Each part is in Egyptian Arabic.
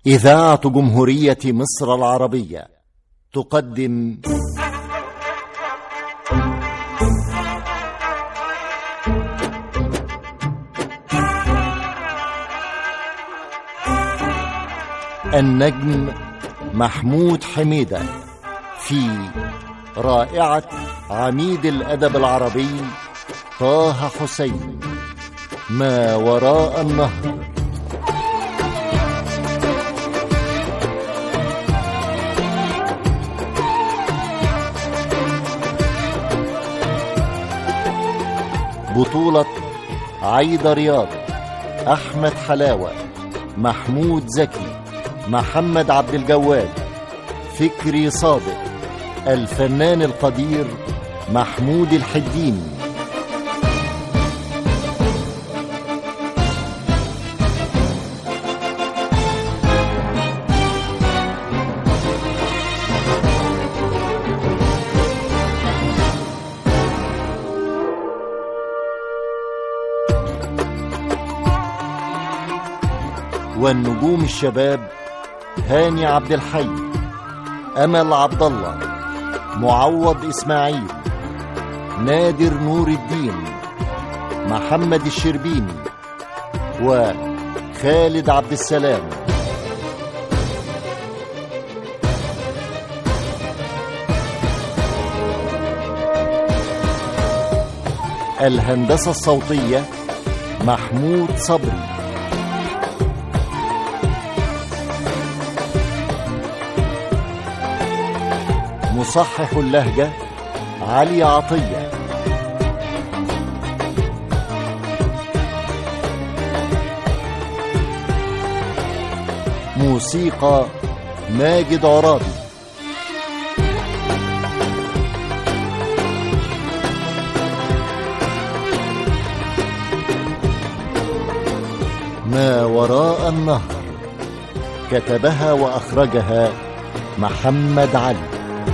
إذاعة جمهورية مصر العربية تقدم النجم محمود حميدة في رائعة عميد الأدب العربي طه حسين ما وراء النهر بطولة عايدة رياض أحمد حلاوة محمود زكي محمد عبد الجواد فكري صادق الفنان القدير محمود الحديني والنجوم الشباب هاني عبد الحي امل عبد الله معوض اسماعيل نادر نور الدين محمد الشربيني وخالد عبد السلام الهندسه الصوتيه محمود صبري مصحح اللهجة علي عطية موسيقى ماجد عرابي ما وراء النهر كتبها وأخرجها محمد علي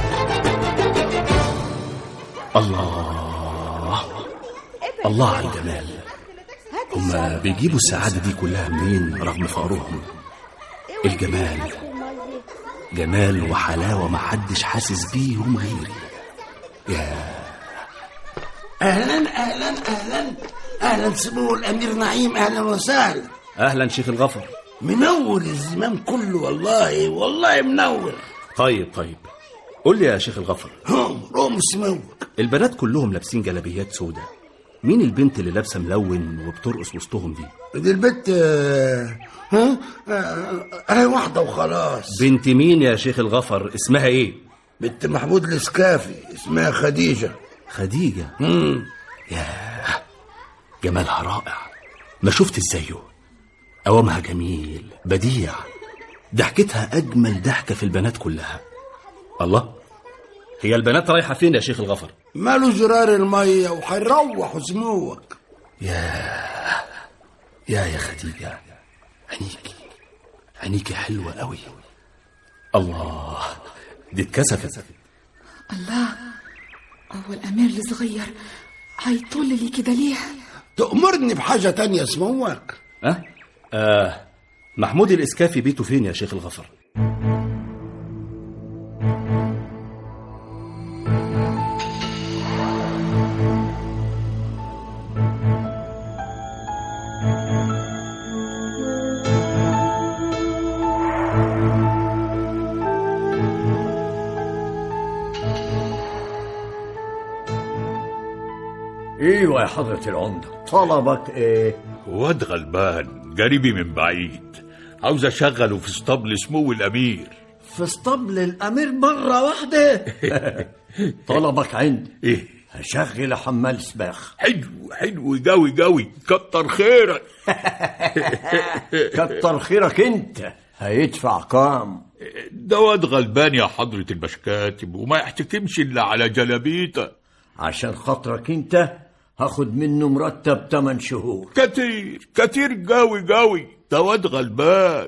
الله الله على الجمال هما بيجيبوا السعادة دي كلها منين رغم فقرهم الجمال جمال وحلاوة محدش حاسس بيهم غيري يا اهلا اهلا اهلا اهلا سمو الامير نعيم اهلا وسهلا أهلا شيخ الغفر منور الزمام كله والله والله منور طيب طيب قول لي يا شيخ الغفر هم روم سموك البنات كلهم لابسين جلابيات سودة مين البنت اللي لابسه ملون وبترقص وسطهم دي دي البت آه، ها آه، اهي واحده وخلاص بنت مين يا شيخ الغفر اسمها ايه بنت محمود الاسكافي اسمها خديجه خديجة مم. ياه جمالها رائع ما شفت ازايه قوامها جميل بديع ضحكتها اجمل ضحكه في البنات كلها الله هي البنات رايحه فين يا شيخ الغفر ماله زرار الميه وهيروحوا سموك يا يا خديجة عينيكي عينيكي حلوة قوي الله دي اتكسفت الله هو الأمير الصغير هيطول لي كده ليه تأمرني بحاجه تانية سموك أه؟ آه محمود الإسكافي بيته فين يا شيخ الغفر ايوه يا حضرة العمدة طلبك ايه واد غلبان قريبي من بعيد عاوز اشغله في اسطبل سمو الامير في اسطبل الامير مرة واحدة طلبك عندي ايه هشغل حمال سباخ حلو حلو قوي قوي كتر خيرك كتر خيرك انت هيدفع كام ده واد غلبان يا حضرة البشكاتب وما يحتكمش الا على جلابيته عشان خاطرك انت هاخد منه مرتب 8 شهور كتير كتير قوي قوي ده واد غلبان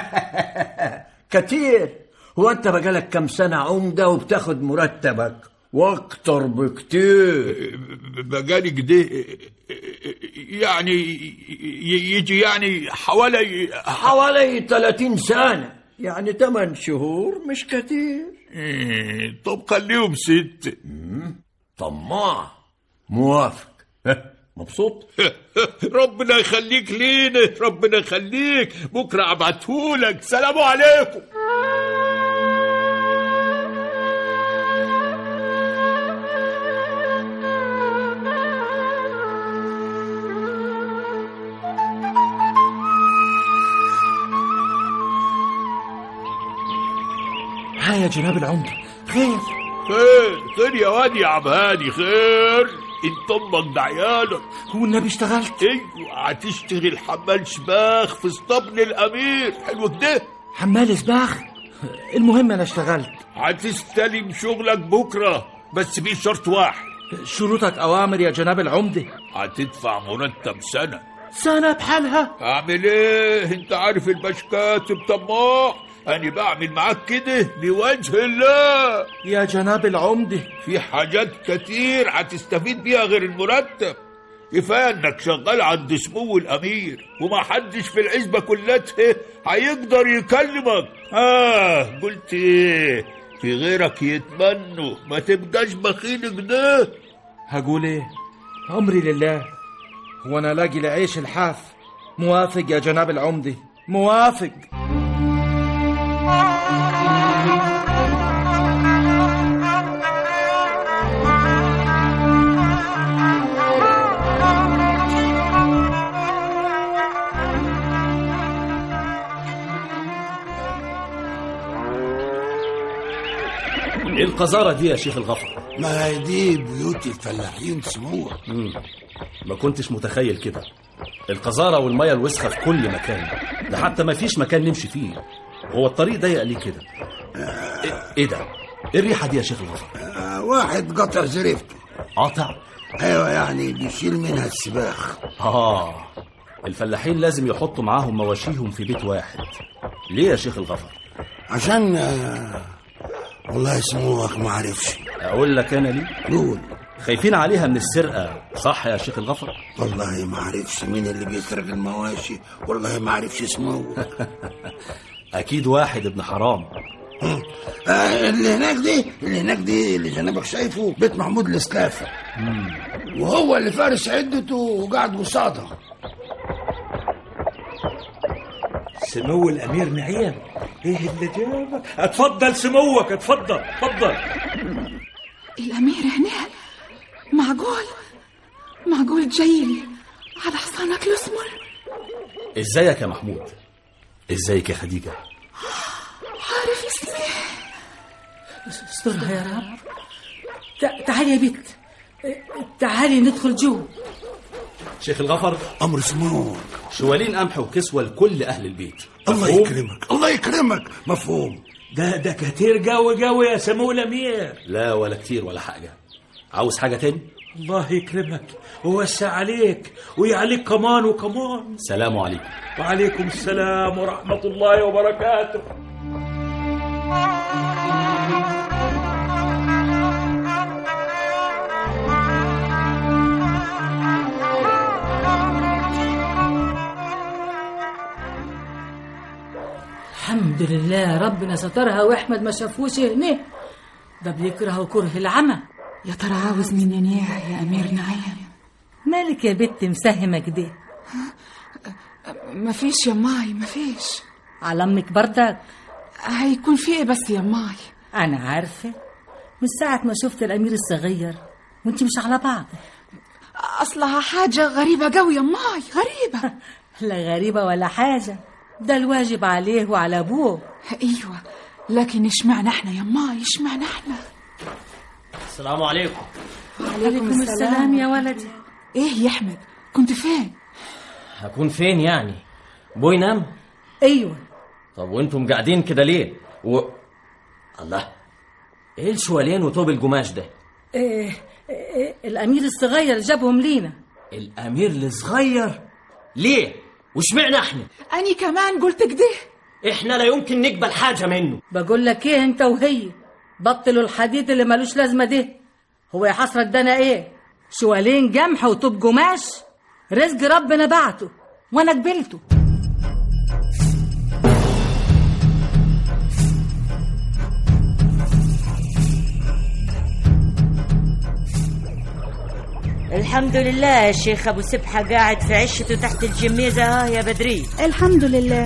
كتير هو انت بقالك كام سنة عمدة وبتاخد مرتبك واكتر بكتير بقالي كده يعني ي- يجي يعني حوالي حوالي 30 سنة يعني 8 شهور مش كتير إيه، طب خليهم ست طماع موافق ها، مبسوط ربنا يخليك لينا ربنا يخليك بكره ابعتهولك سلام عليكم ها يا جناب العمدة خير خير خير يا واد يا عبهاني خير انت امك ده عيالك هو النبي اشتغلت ايوه هتشتغل حمال شباخ في اسطبل الامير حلو كده حمال سباخ المهم انا اشتغلت هتستلم شغلك بكره بس في شرط واحد شروطك اوامر يا جناب العمدة هتدفع مرتب سنه سنة بحالها اعمل ايه انت عارف البشكاتب طماع انا بعمل معاك كده لوجه الله يا جناب العمدة في حاجات كتير هتستفيد بيها غير المرتب كفايه انك شغال عند سمو الامير وما حدش في العزبه كلتها هيقدر يكلمك اه قلت ايه في غيرك يتمنوا ما تبقاش بخيل كده هقول ايه امري لله هو انا لاقي لعيش الحاف موافق يا جناب العمدة موافق ايه القذارة دي يا شيخ الغفر ما هي دي بيوت الفلاحين سموه مم. ما كنتش متخيل كده القذارة والمية الوسخة في كل مكان ده حتى ما فيش مكان نمشي فيه هو الطريق ضيق ليه كده إيه- ايه ده ايه الريحة دي يا شيخ الغفر آه، واحد قطع زريبته قاطع ايوه يعني بيشيل منها السباخ اه الفلاحين لازم يحطوا معاهم مواشيهم في بيت واحد ليه يا شيخ الغفر عشان آه، والله سموك ما عرفش اقول لك انا ليه قول خايفين عليها من السرقة صح يا شيخ الغفر والله ما عرفش مين اللي بيسرق المواشي والله ما عرفش اسمه اكيد واحد ابن حرام آه، اللي هناك دي اللي هناك دي اللي جنبك شايفه بيت محمود الاسلافة وهو اللي فارس عدته وقاعد قصادها سمو الامير نعيم ايه اللي جابك اتفضل سموك اتفضل اتفضل الأمير هنا معقول معقول جايلي على حصانك الأسمر ازيك يا محمود ازيك يا خديجة عارف اسمي استرها يا رب تع- تعالي يا بنت تعالي ندخل جو شيخ الغفر امر سموك شوالين قمح وكسوة لكل اهل البيت الله مفهوم؟ يكرمك الله يكرمك مفهوم ده ده كتير قوي قوي يا سمو الامير لا ولا كتير ولا حاجة عاوز حاجة تاني الله يكرمك ووسع عليك ويعليك كمان وكمان سلام عليكم وعليكم السلام ورحمة الله وبركاته الحمد لله ربنا سترها واحمد ما شافوش هنا ده بيكره كره العمى يا ترى عاوز مني ايه يا أمير نعيم مالك يا بنت مساهمة كده مفيش يا ماي مفيش على امك بردك هيكون في ايه بس يا ماي انا عارفة من ساعة ما شفت الامير الصغير وانت مش على بعض أصلها حاجة غريبة قوي يا ماي غريبة لا غريبة ولا حاجة ده الواجب عليه وعلى ابوه أيوة لكن اشمعنا احنا يا ماي اشمعنا احنا السلام عليكم عليكم السلام يا ولدي ايه يا أحمد كنت فين هكون فين يعني بوي نام ايوه طب وانتم قاعدين كده ليه و... الله ايه الشوالين وطوب القماش ده إيه إيه الامير الصغير جابهم لينا الامير الصغير ليه وشمعنا احنا أني كمان قلت كده احنا لا يمكن نقبل حاجه منه بقول لك ايه انت وهي بطلوا الحديث اللي ملوش لازمه ده هو يا حسرة ده انا ايه شوالين جمح وطوب قماش رزق ربنا بعته وانا قبلته الحمد لله يا شيخ ابو سبحه قاعد في عشته تحت الجميزه ها يا بدري الحمد لله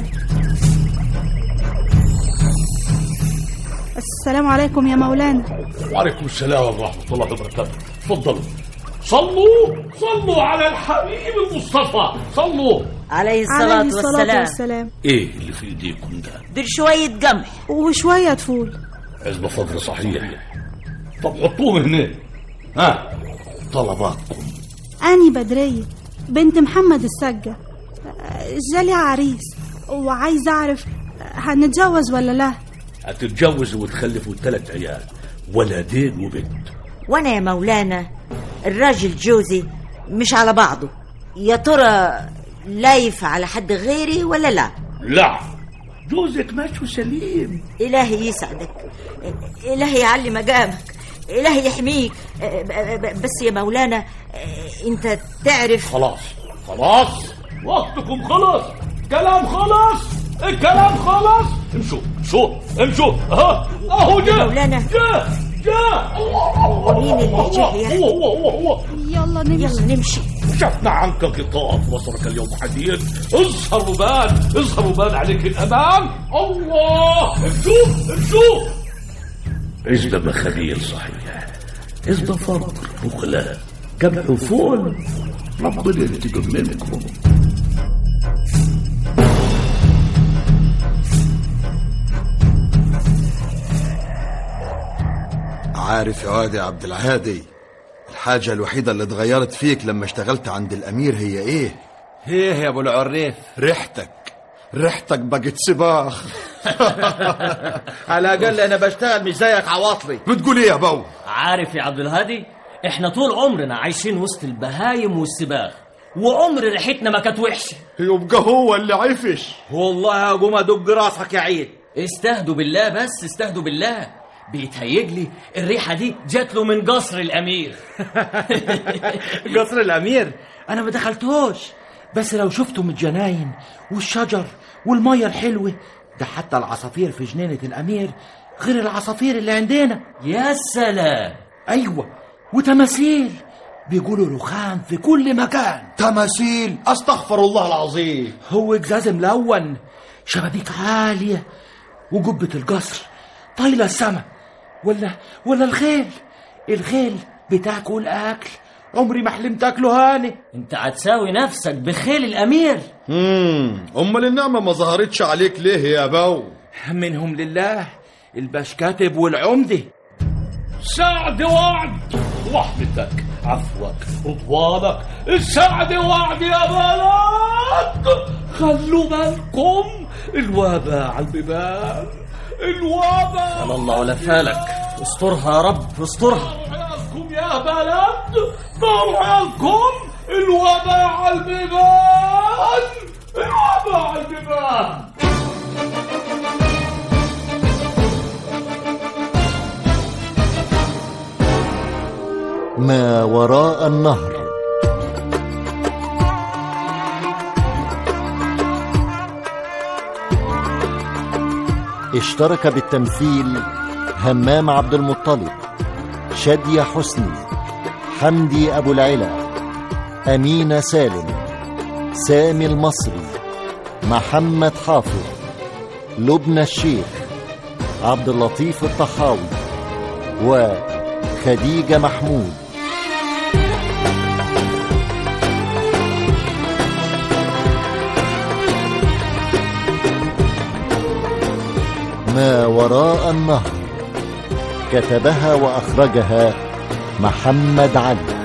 السلام عليكم يا مولانا وعليكم السلام ورحمة الله وبركاته تفضلوا صلوا صلوا على الحبيب المصطفى صلوا عليه عليه الصلاه الصلاة والسلام والسلام ايه اللي في ايديكم ده دول شويه قمح وشوية فول عزبة فضل صحيح طب حطوه هنا ها طلباتكم أني بدرية بنت محمد السجة جالي عريس وعايز أعرف هنتجوز ولا لا هتتجوزوا وتخلفوا ثلاث عيال ولدين وبنت وانا يا مولانا الراجل جوزي مش على بعضه يا ترى لايف على حد غيري ولا لا لا جوزك ماشي سليم الهي يسعدك الهي يعلي مقامك الهي يحميك ب- ب- بس يا مولانا انت تعرف خلاص خلاص وقتكم خلاص كلام خلاص الكلام خلاص امشوا امشوا امشوا ها اهو جاء مولانا. جاء جاء ومين اللي جه يا هو هو هو هو يلا نمشي يلا نمشي شفنا عنك غطاء بصرك اليوم حديد اظهر وبان اظهر وبان عليك الامان الله امشوا امشوا عزبة مخابيل صحيح عزبة فقر بخلاء كم فول ربنا ينتقم منكم عارف يا واد يا عبد الهادي الحاجة الوحيدة اللي اتغيرت فيك لما اشتغلت عند الأمير هي إيه؟ ايه يا ابو العريف ريحتك ريحتك بقت سباخ على الاقل انا بشتغل مش زيك عواطلي بتقول إيه يا بو؟ عارف يا عبد الهادي احنا طول عمرنا عايشين وسط البهايم والسباخ وعمر ريحتنا ما كانت وحشه يبقى هو اللي عفش والله هقوم ادق راسك يا عيد استهدوا بالله بس استهدوا بالله بيتهيجلي الريحه دي جات له من قصر الامير قصر الامير انا ما دخلتوش بس لو شفته من الجناين والشجر والميه الحلوه ده حتى العصافير في جنينه الامير غير العصافير اللي عندنا يا سلام ايوه وتماثيل بيقولوا رخام في كل مكان تماثيل أستغفر الله العظيم هو إجزاز ملون شبابيك عالية وجبة القصر طايلة السما ولا ولا الخيل الخيل بتاكل أكل عمري ما حلمت أكله هاني انت هتساوي نفسك بخيل الامير امم أمال النعمة ما ظهرتش عليك ليه يا بو؟ منهم لله البشكاتب والعمدة سعد وعد رحمتك عفوك رضوانك السعد وعد يا بلد خلوا بالكم الوباء على البيبان الوباء على الله ولا فالك استرها يا رب استرها طرحكم يا بلد طرحكم الوباء على البيبان الوباء على البيبان ما وراء النهر اشترك بالتمثيل همام عبد المطلب شادية حسني حمدي أبو العلا أمينة سالم سامي المصري محمد حافظ لبنى الشيخ عبد اللطيف الطحاوي وخديجة محمود ما وراء النهر كتبها وأخرجها محمد علي